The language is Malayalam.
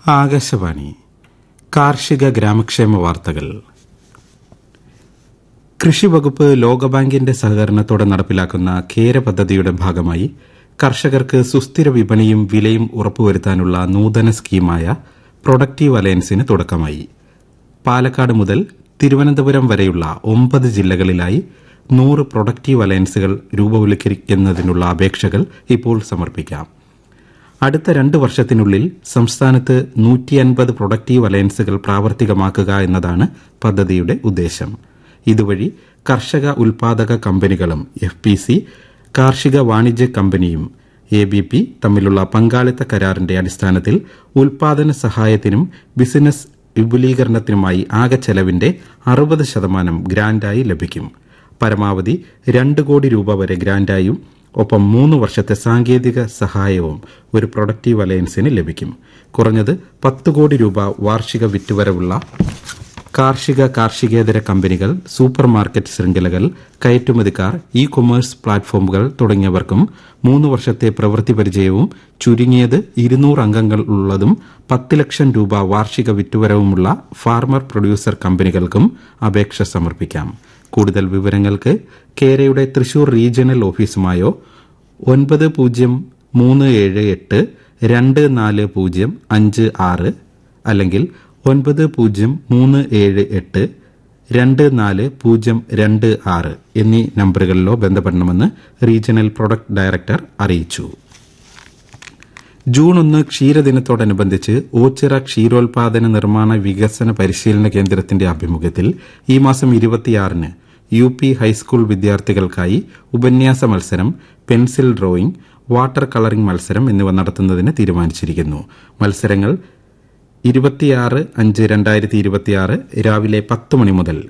ആകാശവാണി കാർഷിക ഗ്രാമക്ഷേമ വാർത്തകൾ കൃഷിവകുപ്പ് ലോകബാങ്കിന്റെ സഹകരണത്തോടെ നടപ്പിലാക്കുന്ന ഖേര പദ്ധതിയുടെ ഭാഗമായി കർഷകർക്ക് സുസ്ഥിര വിപണിയും വിലയും ഉറപ്പുവരുത്താനുള്ള നൂതന സ്കീമായ പ്രൊഡക്റ്റീവ് അലയൻസിന് തുടക്കമായി പാലക്കാട് മുതൽ തിരുവനന്തപുരം വരെയുള്ള ഒമ്പത് ജില്ലകളിലായി നൂറ് പ്രൊഡക്റ്റീവ് അലയൻസുകൾ രൂപവൽക്കരിക്കുന്നതിനുള്ള അപേക്ഷകൾ ഇപ്പോൾ സമർപ്പിക്കാം അടുത്ത രണ്ട് വർഷത്തിനുള്ളിൽ സംസ്ഥാനത്ത് നൂറ്റിയൻപത് പ്രൊഡക്റ്റീവ് അലയൻസുകൾ പ്രാവർത്തികമാക്കുക എന്നതാണ് പദ്ധതിയുടെ ഉദ്ദേശം ഇതുവഴി കർഷക ഉൽപാദക കമ്പനികളും എഫ് പി സി കാർഷിക വാണിജ്യ കമ്പനിയും എ ബി പി തമ്മിലുള്ള പങ്കാളിത്ത കരാറിന്റെ അടിസ്ഥാനത്തിൽ ഉൽപാദന സഹായത്തിനും ബിസിനസ് വിപുലീകരണത്തിനുമായി ആകെ ചെലവിന്റെ അറുപത് ശതമാനം ഗ്രാന്റായി ലഭിക്കും പരമാവധി രണ്ട് കോടി രൂപ വരെ ഗ്രാന്റായും ഒപ്പം മൂന്ന് വർഷത്തെ സാങ്കേതിക സഹായവും ഒരു പ്രൊഡക്റ്റീവ് അലയൻസിന് ലഭിക്കും കുറഞ്ഞത് പത്ത് കോടി രൂപ വാർഷിക വിറ്റുവരവുള്ള കാർഷിക കാർഷികേതര കമ്പനികൾ സൂപ്പർ മാർക്കറ്റ് ശൃംഖലകൾ കയറ്റുമതിക്കാർ ഇ കൊമേഴ്സ് പ്ലാറ്റ്ഫോമുകൾ തുടങ്ങിയവർക്കും മൂന്ന് വർഷത്തെ പ്രവൃത്തി പരിചയവും ചുരുങ്ങിയത് ഇരുന്നൂറ് അംഗങ്ങൾ ഉള്ളതും പത്ത് ലക്ഷം രൂപ വാർഷിക വിറ്റുവരവുമുള്ള ഫാർമർ പ്രൊഡ്യൂസർ കമ്പനികൾക്കും അപേക്ഷ സമർപ്പിക്കാം കൂടുതൽ വിവരങ്ങൾക്ക് കേരയുടെ തൃശൂർ റീജിയണൽ ഓഫീസുമായോ ഒൻപത് പൂജ്യം മൂന്ന് ഏഴ് എട്ട് രണ്ട് നാല് പൂജ്യം അഞ്ച് ആറ് അല്ലെങ്കിൽ ഒൻപത് പൂജ്യം മൂന്ന് ഏഴ് എട്ട് രണ്ട് നാല് പൂജ്യം രണ്ട് ആറ് എന്നീ നമ്പറുകളിലോ ബന്ധപ്പെടണമെന്ന് റീജിയണൽ പ്രൊഡക്ട് ഡയറക്ടർ അറിയിച്ചു ജൂൺ ഒന്ന് ക്ഷീരദിനത്തോടനുബന്ധിച്ച് ഓച്ചിറ ക്ഷീരോത്പാദന നിർമ്മാണ വികസന പരിശീലന കേന്ദ്രത്തിന്റെ ആഭിമുഖ്യത്തിൽ ഈ മാസം ഇരുപത്തിയാറിന് യു പി ഹൈസ്കൂൾ വിദ്യാർത്ഥികൾക്കായി ഉപന്യാസ മത്സരം പെൻസിൽ ഡ്രോയിംഗ് വാട്ടർ കളറിംഗ് മത്സരം എന്നിവ നടത്തുന്നതിന് തീരുമാനിച്ചിരിക്കുന്നു മത്സരങ്ങൾ ഇരുപത്തിയാറ് അഞ്ച് രണ്ടായിരത്തി ഇരുപത്തിയാറ് രാവിലെ പത്ത് മണി മുതൽ